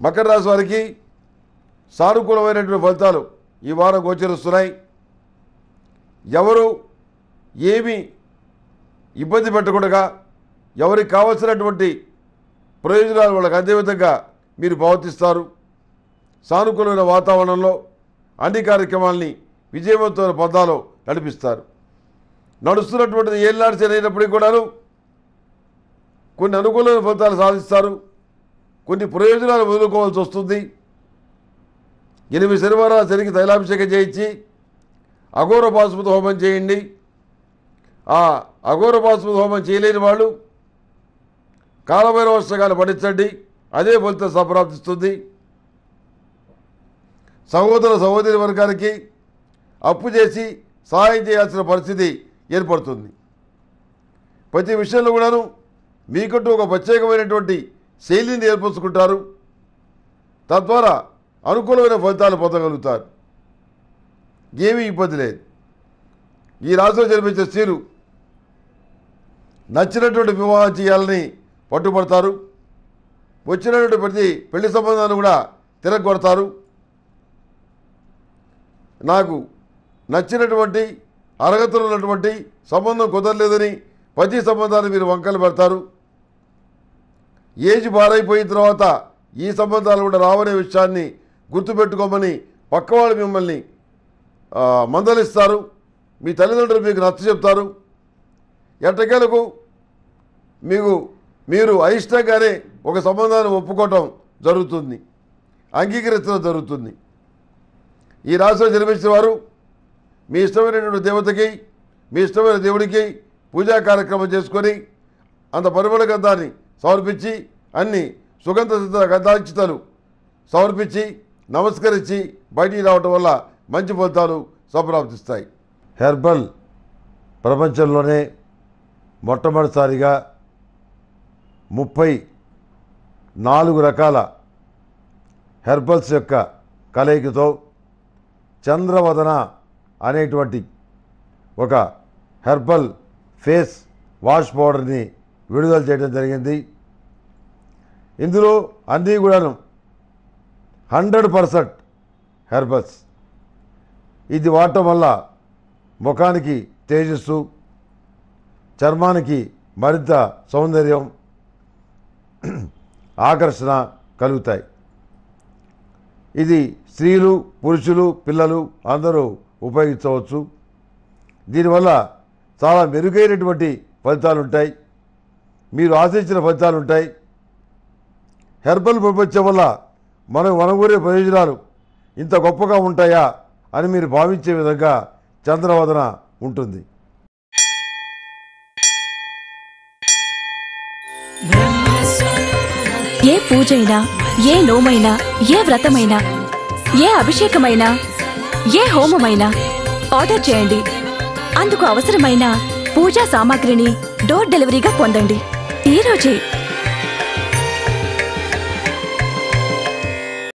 మకర రాశి వారికి సానుకూలమైనటువంటి ఫలితాలు ఈ వారం గోచరిస్తున్నాయి ఎవరు ఏమి ఇబ్బంది పెట్టకుండా ఎవరికి కావలసినటువంటి ప్రయోజనాలు వాళ్ళకి అందే విధంగా మీరు ప్రవర్తిస్తారు సానుకూలమైన వాతావరణంలో అన్ని కార్యక్రమాల్ని విజయవంతమైన పదాలు నడిపిస్తారు నడుస్తున్నటువంటిది ఏళ్ళనాడు అయినప్పటికీ కూడాను కొన్ని అనుకూలమైన ఫలితాలు సాధిస్తారు కొన్ని ప్రయోజనాలు వదులుకోవాల్సి వస్తుంది ఎనిమిది శనివారాలు శనికి తైలాభిషేకం చేయించి అఘోర బాసుమతి హోమం చేయండి ఆ అఘోర బాసుమతి హోమం చేయలేని వాళ్ళు కాలమైన వర్షకాలు పఠించండి అదే ఫలితం సంప్రాప్తిస్తుంది సహోదర సహోదరి వర్గానికి అప్పు చేసి సహాయం చేయాల్సిన పరిస్థితి ఏర్పడుతుంది ప్రతి విషయంలో కూడాను మీకంటూ ఒక ప్రత్యేకమైనటువంటి శైలిని ఏర్పరచుకుంటారు తద్వారా అనుకూలమైన ఫలితాలు పొందగలుగుతారు ఏమీ ఇబ్బంది లేదు ఈ రాశిలో జన్మించే స్త్రీలు నచ్చినటువంటి వివాహం చేయాలని పట్టుబడతారు వచ్చినటువంటి ప్రతి పెళ్లి సంబంధాన్ని కూడా తిరగొడతారు నాకు నచ్చినటువంటి అర్హతలు ఉన్నటువంటి సంబంధం కుదరలేదని ప్రతి సంబంధాన్ని మీరు వంకలు పెడతారు ఏజ్ బారైపోయిన తర్వాత ఈ సంబంధాలు కూడా రావనే విషయాన్ని గుర్తుపెట్టుకోమని పక్కవాళ్ళు మిమ్మల్ని ఆ, మందలిస్తారు మీ తల్లిదండ్రులు మీకు నచ్చ చెప్తారు ఎట్టకేలకు మీకు మీరు అయిష్టంగానే ఒక సంబంధాన్ని ఒప్పుకోవటం జరుగుతుంది అంగీకరించడం జరుగుతుంది ఈ రాశిలో జన్మించిన వారు మీ ఇష్టమైనటువంటి దేవతకి మీ ఇష్టమైన దేవుడికి పూజా కార్యక్రమం చేసుకొని అంత పరిమళ గంధాన్ని సమర్పించి అన్ని సుగంధ సిద్ధ గంధాంచితలు సమర్పించి నమస్కరించి బయటికి రావటం వల్ల మంచి ఫలితాలు సంప్రాప్తిస్తాయి హెర్బల్ ప్రపంచంలోనే మొట్టమొదటిసారిగా ముప్పై నాలుగు రకాల హెర్బల్స్ యొక్క కలయికతో చంద్రవదన అనేటువంటి ఒక హెర్బల్ ఫేస్ వాష్ పౌడర్ని విడుదల చేయడం జరిగింది ఇందులో అన్నీ కూడాను హండ్రెడ్ పర్సెంట్ హెర్బల్స్ ఇది వాడటం వల్ల ముఖానికి తేజస్సు చర్మానికి మరింత సౌందర్యం ఆకర్షణ కలుగుతాయి ఇది స్త్రీలు పురుషులు పిల్లలు అందరూ ఉపయోగించవచ్చు దీనివల్ల చాలా మెరుగైనటువంటి ఫలితాలు ఉంటాయి మీరు ఆశించిన ఫలితాలు ఉంటాయి హెర్బల్ ప్రపంచం వల్ల మనం వనగూరే ప్రయోజనాలు ఇంత గొప్పగా ఉంటాయా అని మీరు భావించే విధంగా చంద్రవదన ఉంటుంది ఏ పూజైనా ఏ నోమైనా ఏ వ్రతమైనా ఏ అభిషేకమైనా ఏ హోమమైనా ఆర్డర్ చేయండి అందుకు అవసరమైన పూజా సామాగ్రిని డోర్ డెలివరీగా పొందండి ఈ రోజే